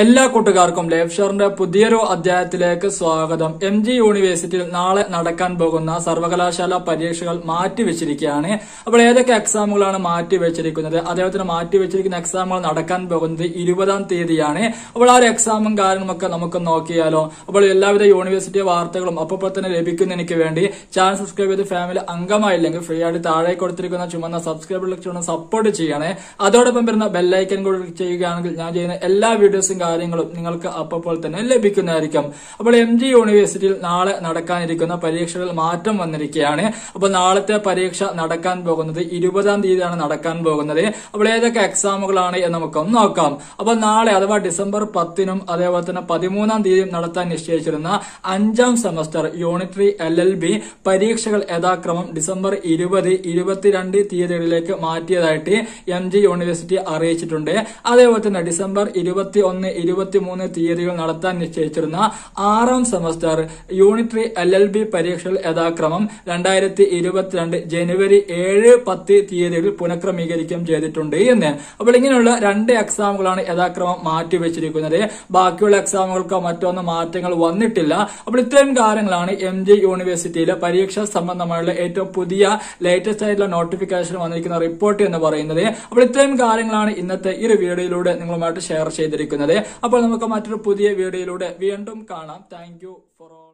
എല്ലാ കൂട്ടുകാർക്കും ലൈഫ് ഷോറിന്റെ പുതിയൊരു അധ്യായത്തിലേക്ക് സ്വാഗതം എം ജി യൂണിവേഴ്സിറ്റിയിൽ നാളെ നടക്കാൻ പോകുന്ന സർവകലാശാല പരീക്ഷകൾ മാറ്റിവെച്ചിരിക്കുകയാണ് അപ്പോൾ ഏതൊക്കെ എക്സാമുകളാണ് മാറ്റിവെച്ചിരിക്കുന്നത് അതേപോലെ മാറ്റിവെച്ചിരിക്കുന്ന എക്സാമുകൾ നടക്കാൻ പോകുന്നത് ഇരുപതാം തീയതിയാണ് അപ്പോൾ ആ ഒരു എക്സാമും കാര്യങ്ങളൊക്കെ നമുക്ക് നോക്കിയാലോ അപ്പോൾ എല്ലാവിധ യൂണിവേഴ്സിറ്റി വാർത്തകളും അപ്പോൾ തന്നെ ലഭിക്കുന്നതിന് വേണ്ടി ചാനൽ സബ്സ്ക്രൈബ് ചെയ്ത് ഫാമിലി അംഗമായില്ലെങ്കിൽ ഫ്രീ ആയിട്ട് താഴെ കൊടുത്തിരിക്കുന്ന ചുമന്ന സബ്സ്ക്രൈബ് ലക്ഷ്യം സപ്പോർട്ട് ചെയ്യണേ അതോടൊപ്പം വരുന്ന ബെല്ലൈക്കൻ കൂടി ക്ലിക്ക് ചെയ്യുകയാണെങ്കിൽ ഞാൻ ചെയ്യുന്ന എല്ലാ വീഡിയോസും കാര്യങ്ങളും നിങ്ങൾക്ക് അപ്പോൾ തന്നെ ലഭിക്കുന്നതായിരിക്കും അപ്പോൾ എം ജി യൂണിവേഴ്സിറ്റിയിൽ നാളെ നടക്കാനിരിക്കുന്ന പരീക്ഷകൾ മാറ്റം വന്നിരിക്കുകയാണ് അപ്പോൾ നാളത്തെ പരീക്ഷ നടക്കാൻ പോകുന്നത് ഇരുപതാം തീയതിയാണ് നടക്കാൻ പോകുന്നത് അപ്പോൾ ഏതൊക്കെ എക്സാമുകളാണ് എന്ന് നമുക്കൊന്ന് നോക്കാം അപ്പോൾ നാളെ അഥവാ ഡിസംബർ പത്തിനും അതേപോലെ തന്നെ പതിമൂന്നാം തീയതിയും നടത്താൻ നിശ്ചയിച്ചിരുന്ന അഞ്ചാം semester unitary L L B പരീക്ഷകൾ യഥാക്രമം ഡിസംബർ ഇരുപത് ഇരുപത്തിരണ്ട് തീയതികളിലേക്ക് മാറ്റിയതായിട്ട് എം ജി യൂണിവേഴ്സിറ്റി അറിയിച്ചിട്ടുണ്ട് അതേപോലെ തന്നെ ഡിസംബർ ഇരുപത്തി ഒന്ന് ഇരുപത്തിമൂന്ന് തീയതികൾ നടത്താൻ നിശ്ചയിച്ചിരുന്ന ആറാം semester unitary L L B പരീക്ഷകൾ യഥാക്രമം രണ്ടായിരത്തി ഇരുപത്തിരണ്ട് ജനുവരി ഏഴ് പത്ത് തീയതികളിൽ പുനഃക്രമീകരിക്കുകയും ചെയ്തിട്ടുണ്ട് എന്ന് അപ്പോൾ ഇങ്ങനെയുള്ള രണ്ട് എക്സാമുകളാണ് യഥാക്രമം മാറ്റിവെച്ചിരിക്കുന്നത് ബാക്കിയുള്ള എക്സാമുകൾക്കോ മറ്റൊന്നും മാറ്റങ്ങൾ വന്നിട്ടില്ല അപ്പോൾ ഇത്രയും കാര്യങ്ങളാണ് എം ജി യൂണിവേഴ്സിറ്റിയിലെ പരീക്ഷാ സംബന്ധമായുള്ള ഏറ്റവും പുതിയ ലേറ്റസ്റ്റ് ആയിട്ടുള്ള നോട്ടിഫിക്കേഷൻ വന്നിരിക്കുന്ന റിപ്പോർട്ട് എന്ന് പറയുന്നത് അപ്പോൾ ഇത്രയും കാര്യങ്ങളാണ് ഇന്നത്തെ ഈ ഒരു വീഡിയോയിലൂടെ നിങ്ങളുമായിട്ട് ഷെയർ ചെയ്തിരിക്കുന്നത് അപ്പോൾ നമുക്ക് മറ്റൊരു പുതിയ വീഡിയോയിലൂടെ വീണ്ടും കാണാം താങ്ക് ഫോർ ഓൾ